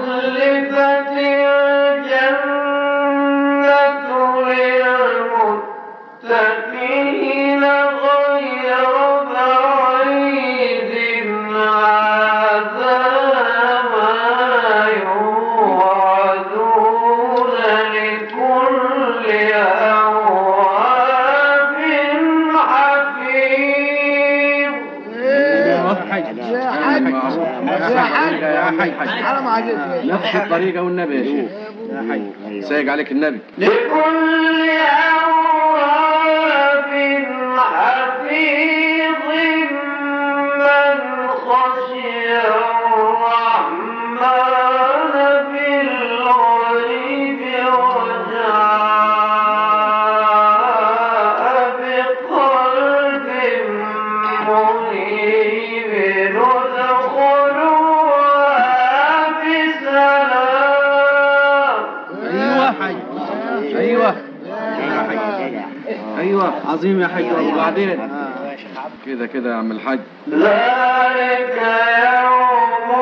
وأزلفت الجنة للمتقين غير بعيد هذا ما يوعدون لكل أواب حفيظ يا حاج يا حاج يا حاج حرام عليك نفس الطريقة والنبي يا شيخ يا حي سايق عليك النبي لكل أواب حفيظ من خشي الرحمن بالغيب وجاء بقلب منيب ادخلوها بسلام ايوه حي ايوه يا حي ايوه عظيم يا حي وبعدين كده كده يا عم الحاج ذلك يوم